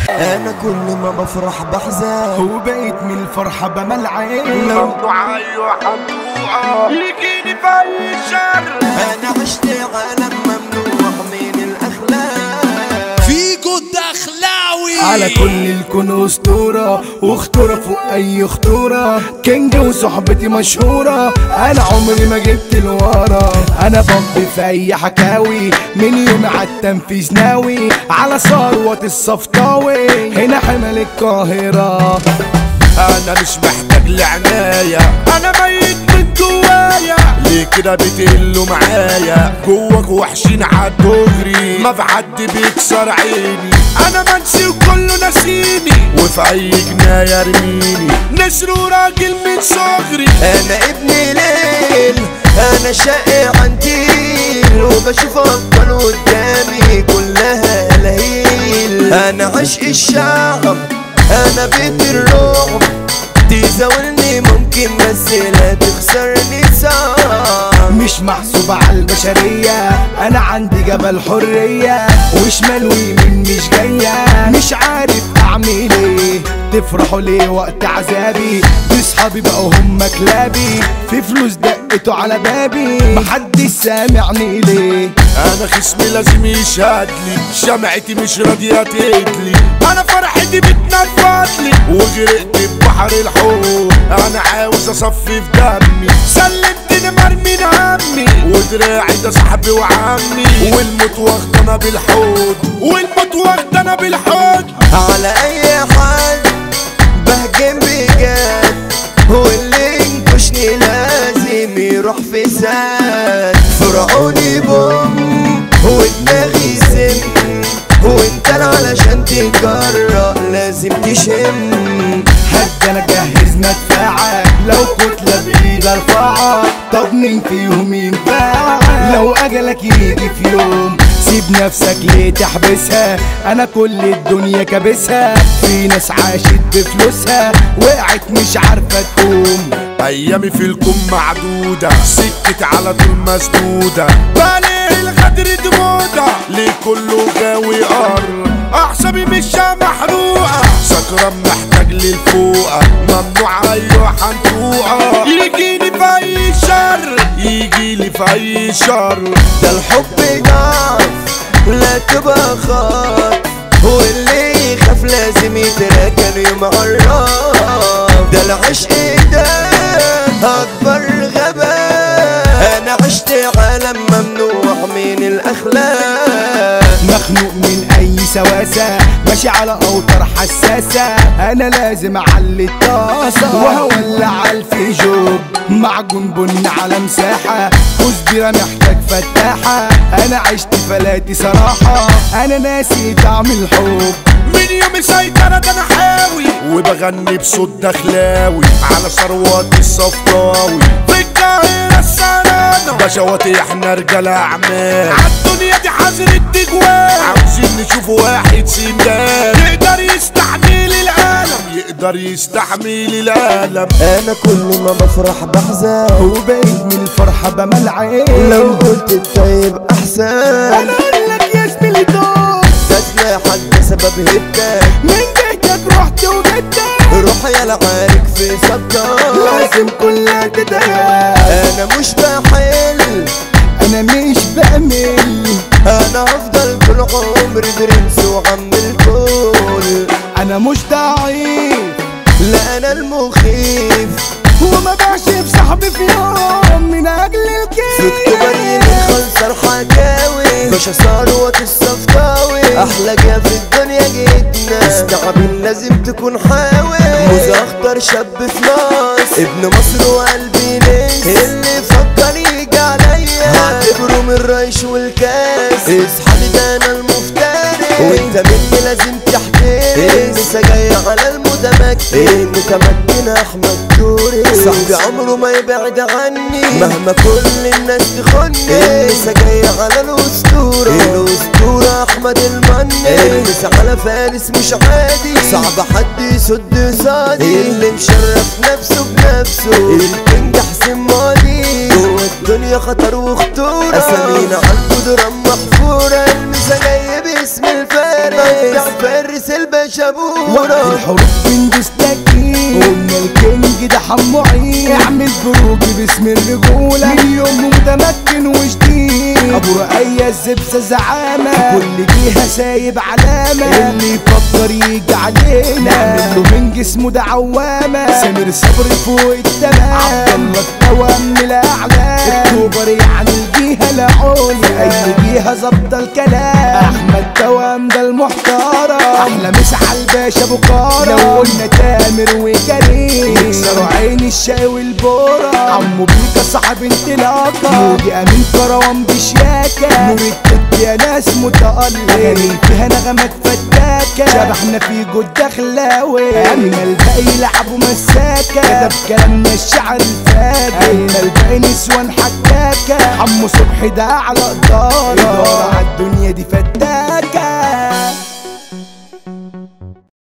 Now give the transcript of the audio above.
انا كل ما بفرح بحزن وبقيت من الفرحة بمل عين موضوع ايوه حنطوقة يجيني في اي شر انا عشت عالم ممنوع من الاخلاق فيجو الدخلاوي على كل الكون اسطورة وخطورة فوق اي خطورة كينج وصحبتي مشهورة انا عمري ما جبت الورا انا بمضي في اي حكاوي من يوم عالتنفيذ ناوي على ثروة الصفطاوي هنا حمل القاهرة انا مش محتاج لعناية انا ميت من جوايا ليه كده بتقلوا معايا جواك وحشين عالدغري ما في حد بيكسر عيني انا منسي وكله ناسيني وفي اي جناية ارميني نسر وراجل من صغري انا ابن ليل انا شقي عنتيل وبشوف افضل قدامي كلها لهيل انا عشق الشعب انا بيت الرعب تزاولني ممكن بس لا تخسرني صعب مش محسوب على البشرية أنا عندي جبل حرية وشمال ويمين مش جاية مش عارف أعمل إيه تفرحوا ليه وقت عذابي دي صحابي بقوا هم كلابي في فلوس دقتوا على بابي محدش سامعني ليه انا خصمي لازم يشهد لي شمعتي مش راضيه تدلي انا فرحتي بتنفض لي وغرقت في بحر الحب انا عاوز اصفي في دمي سلمتني مرمين همي ودراعي ده صاحبي وعمي والموت واخدنا بالحوض والموت واخدنا بالحوض على اي حال بهجم بجد واللي ينكشني لازم يروح في ساد فرعوني بوم ودماغي سم وانت علشان تجرأ لازم تشم حد انا جهز مدفعك لو كتلة بايد ارفعك طب مين فيهم ينفعك لو اجلك يجي في يوم سيب نفسك ليه تحبسها انا كل الدنيا كابسها في ناس عاشت بفلوسها وقعت مش عارفة تقوم ايامي في الكم معدودة سكت على طول مسدودة بالي الغدر دمودة ليه كله غاوي قر اعصابي مش محروقة سكران محتاج للفوقة ممنوع ايوه حنطوقة يجيني في اي شر يجيلي في اي شر ده الحب ضعف لا تبقى خاف واللي يخاف لازم يتراكن يوم عراف ده العشق ده اكبر غباء انا عشت عالم ممنوع من الاخلاق مخنوق من اي سواسة ماشي على اوتار حساسة انا لازم اعلي الطاسة وهولع على الفيجوب معجون بن على مساحة كزبرة محتاج فتاحة انا عشت فلاتي صراحة انا ناسي طعم الحب من يوم سيطرة ده انا حاوي وبغني بصوت دخلاوي على ثروات الصفراوي في القاهرة السرانة بشواتي احنا رجال اعمال عالدنيا دي حظر التجوال عاوزين نشوف واحد سندان يقدر يستحمل الالم يقدر يستحمل الالم انا كل ما بفرح بحزن وبقيت من الفرحة بمل عين لو قلت الطيب احسن انا اقول لك يا زميلي دوب ده حد سبب هبتك من بيتك رحت وجدت روح يا العارك في صدك لازم كلها تتهاب انا مش بحل انا مش بأمل انا هفضل طول عمري برنس وعم الكل انا مش ضعيف لا انا المخيف وما بعشف صاحبي في يوم من اجل في اكتوبر الكيف يمين خنصر حكاوي باشا ثروة الصفراوي احلى جا في الدنيا جيتنا استعبين لازم تكون حاوي موز اخطر شاب في مصر ابن مصر وقلبي ناس اللي فكر يجي عليا هعتبره من الريش والكاس اصحابي ده انا المفترس وانت مني لازم تحترس لسه جاي على المتمكن المتمكن احمد توري صاحبي عمره ما يبعد عني مهما كل الناس تخني لسه جاي على الاسطوره الاسطوره احمد المني المس على فارس مش عادي صعب حد يسد صادي اللي مشرف نفسه بنفسه الكينج حسين ماضي جوه الدنيا خطر وخطوره اسامينا عنده درام محفوره المسا جاي باسم الفارس فارس فارس البشابورة الحروب بندوس تكين قلنا الكينج ده حمو عين اعمل بروج باسم الرجولة من يوم متمكن وجديد ابو رقية الزبسة زعامة كل جهة سايب علامة اللي يفكر يجي علينا نعمل له من جسمه ده عوامة سمير صبري فوق التمام عبد الله التوام من الاعلام اكتوبر يعني الجهة العليا اي جهة ظبط الكلام احمد توام ده المحترم احلى مسا على الباشا بكارة لو قلنا تامر وكريم يكسروا عين الشاي والبورة عمو بيكا صاحب انطلاقة مودي امين كروان بشياكة نور التوت يا ناس متألق اغاني فيها نغمات فتاكة شبحنا في جود دخلاوي اما الباقي يلعبوا مساكة كتب كلامنا الشعر الفاجر اما الباقي نسوان حكاكة عمو صبحي ده على قدارة الدنيا دي فتاكة